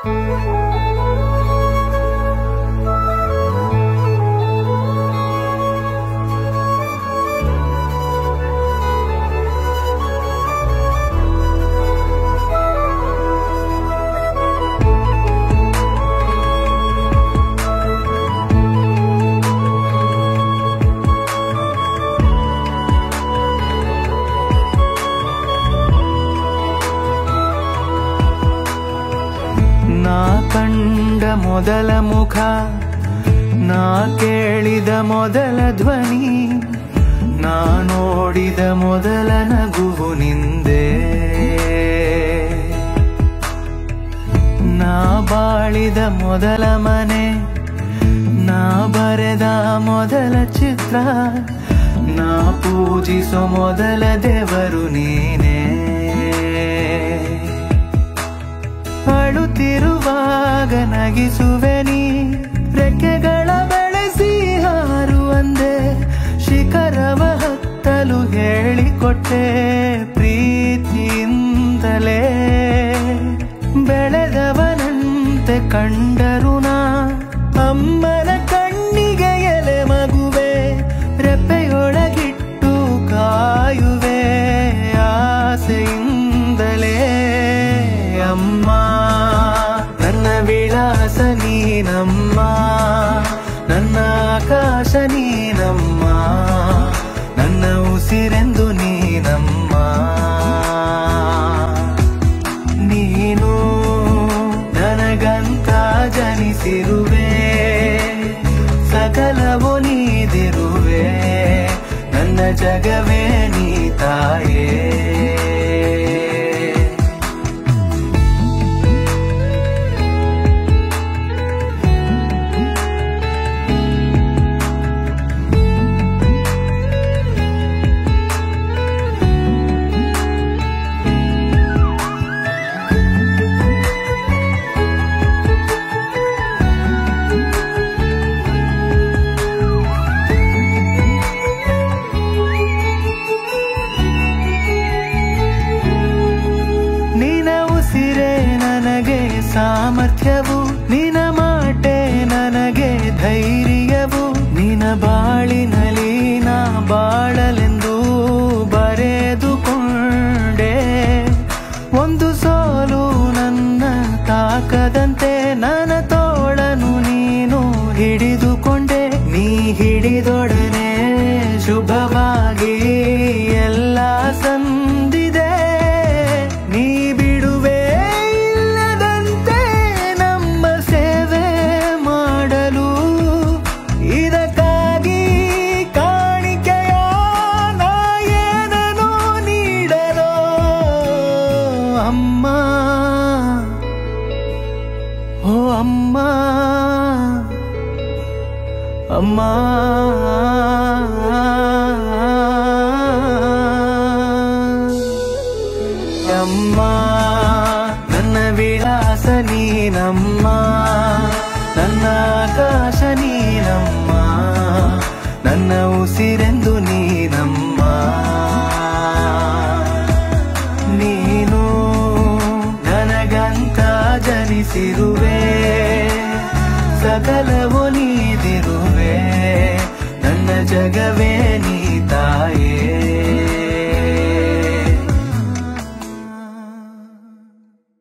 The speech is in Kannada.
ನಾ ಕಂಡ ಮೊದಲ ಮುಖ ನಾ ಕೇಳಿದ ಮೊದಲ ಧ್ವನಿ ನಾ ನೋಡಿದ ಮೊದಲ ನಗುವು ನಿಂದೆ ನಾ ಬಾಳಿದ ಮೊದಲ ಮನೆ ನಾ ಬರೆದ ಮೊದಲ ಚಿತ್ರ ನಾ ಪೂಜಿಸೋ ಮೊದಲ ದೇವರು ನೀನೇ ಅಳುತ್ತಿರುವಾಗ ನಗಿಸುವೆ ನೀ ರೆಕ್ಕೆಗಳ ಬೆಳೆಸಿ ಹಾರುವಂದೆ ಶಿಖರವ ಹತ್ತಲು ಹೇಳಿಕೊಟ್ಟೆ ಪ್ರೀತಿಯಿಂದಲೇ ಬೆಳೆದವನಂತೆ ಕಂಡರು ನಾ ಅಮ್ಮನ ಕಣ್ಣಿಗೆ ಎಲೆ ಮಗುವೆ ರೆಪ್ಪೆಯೊಳಗಿಟ್ಟು ಕಾಯುವೆ ಆಸೆಯಿಂದಲೇ ಅಮ್ಮ ನನ್ನ ವಿಳಾಸ ನೀನಮ್ಮ ನನ್ನ ಆಕಾಶ ನೀನಮ್ಮ ನನ್ನ ಉಸಿರೆಂದು ನೀನಮ್ಮ ನೀನು ನನಗಂತ ಜನಿಸಿರುವೆ ಸಕಲವು ನೀದಿರುವೆ ನನ್ನ ಜಗವೇ ನೀ ತಾಯೇ ನಿನ ಉಸಿರೇ ನನಗೆ ಸಾಮರ್ಥ್ಯವು ನಿನ ಮಾಟೆ ನನಗೆ ಧೈರ್ಯವು ನಿನ ಬಾಳಿನಲ್ಲಿ ನಾ ಬಾಳಲೆಂದು ಬರೆದುಕೊಂಡೆ ಒಂದು ಸೋಲು ನನ್ನ ತಾಕದಂತೆ ನನ್ನ ತೋಳನು ನೀನು ಹಿಡಿದುಕೊಂಡೆ ನೀ ಹಿಡಿದೊಡನೆ ಶುಭವಾಗಿ ಎಲ್ಲ ಸಂದಿದೆ ನೀ ಬಿಡುವೆ ಇಲ್ಲದಂತೆ ನಮ್ಮ ಸೇವೆ ಮಾಡಲು ಇದಕ್ಕಾಗಿ ಕಾಣಿಕೆಯ ನಾ ಏನನ್ನು ನೀಡಲು ಅಮ್ಮ ಓ ಅಮ್ಮ ಅಮ್ಮ ಅಮ್ಮ ನನ್ನ ವಿಳಾಸ ನೀನಮ್ಮ ನನ್ನ ಆಕಾಶ ನೀನಮ್ಮ ನನ್ನ ಉಸಿರೆಂದು ನೀನಮ್ಮ ನೀನು ನನಗಂತ ಜನಿಸಿರುವೆ ಸಕಲವು ನೀದಿರುವೆ ನನ್ನ ಜಗವೇ ನೀ ತಾಯೇ